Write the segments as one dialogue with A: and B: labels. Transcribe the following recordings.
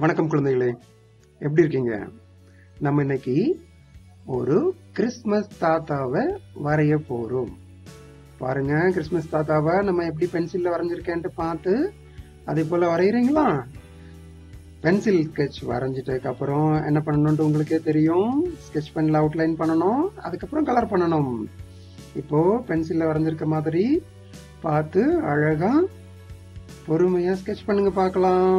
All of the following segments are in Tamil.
A: வணக்கம் குழந்தைகளே எப்படி இருக்கீங்க நம்ம இன்னைக்கு ஒரு கிறிஸ்மஸ் தாத்தாவை வரைய போறோம் பாருங்க கிறிஸ்மஸ் தாத்தாவை நம்ம எப்படி பென்சில்ல வரைஞ்சிருக்கேன்ட்டு பார்த்து அதே போல வரைகிறீங்களா பென்சில் ஸ்கெட்ச் வரைஞ்சிட்டதுக்கு அப்புறம் என்ன பண்ணணும்னு உங்களுக்கே தெரியும் ஸ்கெட்ச் பென்ல அவுட்லைன் பண்ணணும் அதுக்கப்புறம் கலர் பண்ணணும் இப்போ பென்சில்ல வரைஞ்சிருக்க மாதிரி பார்த்து அழகா பொறுமையா ஸ்கெட்ச் பண்ணுங்க பார்க்கலாம்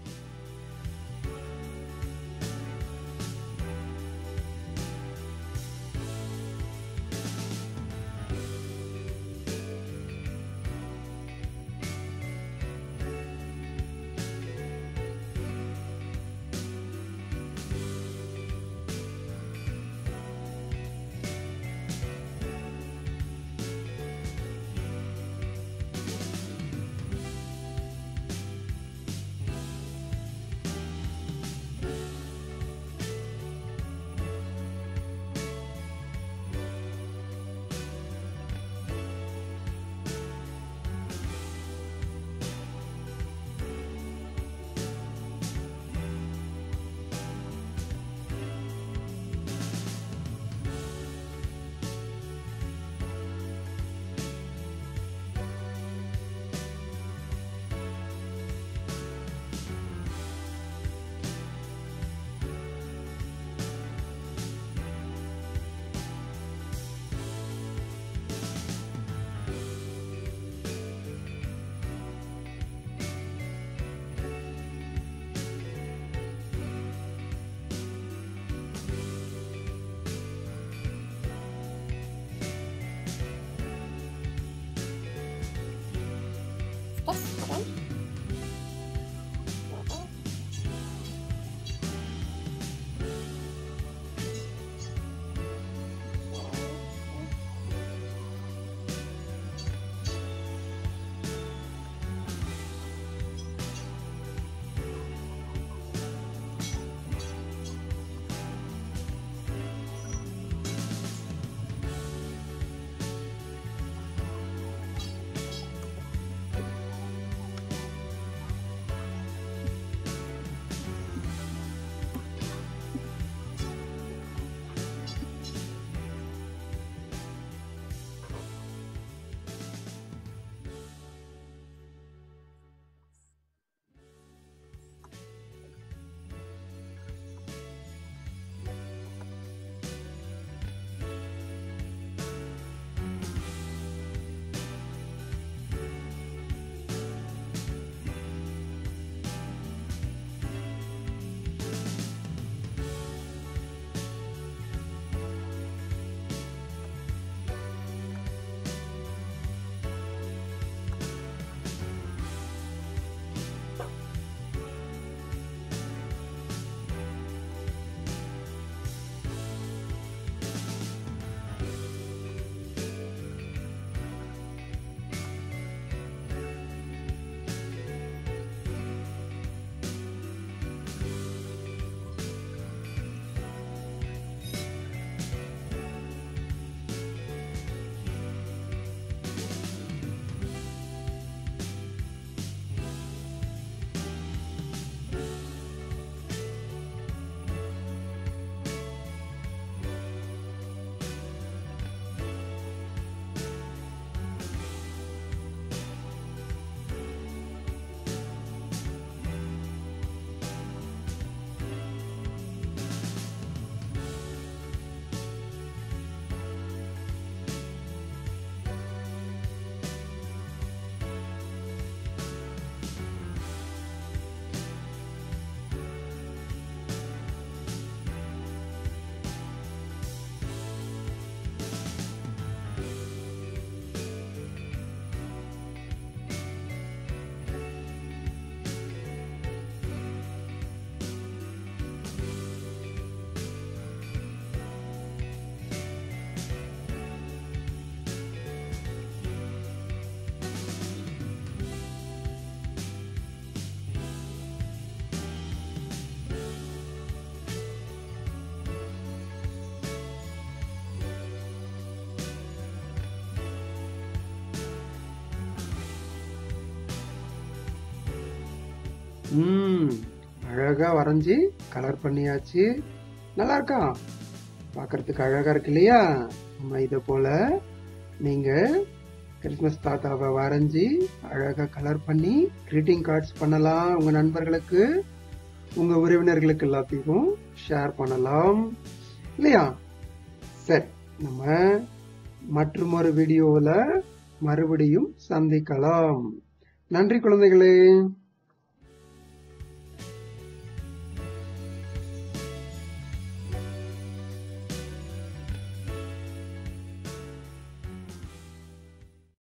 B: Yes, again.
A: ம் அழகா வரைஞ்சி கலர் பண்ணியாச்சு நல்லா இருக்கா பார்க்கறதுக்கு அழகா இருக்கு இல்லையா நம்ம இதை போல நீங்க கிறிஸ்மஸ் தாத்தாவை வரைஞ்சி அழகா கலர் பண்ணி கிரீட்டிங் கார்ட்ஸ் பண்ணலாம் உங்க நண்பர்களுக்கு உங்க உறவினர்களுக்கு எல்லாத்தையும் ஷேர் பண்ணலாம் இல்லையா சரி நம்ம மற்றொரு வீடியோவில் மறுபடியும் சந்திக்கலாம் நன்றி குழந்தைகளே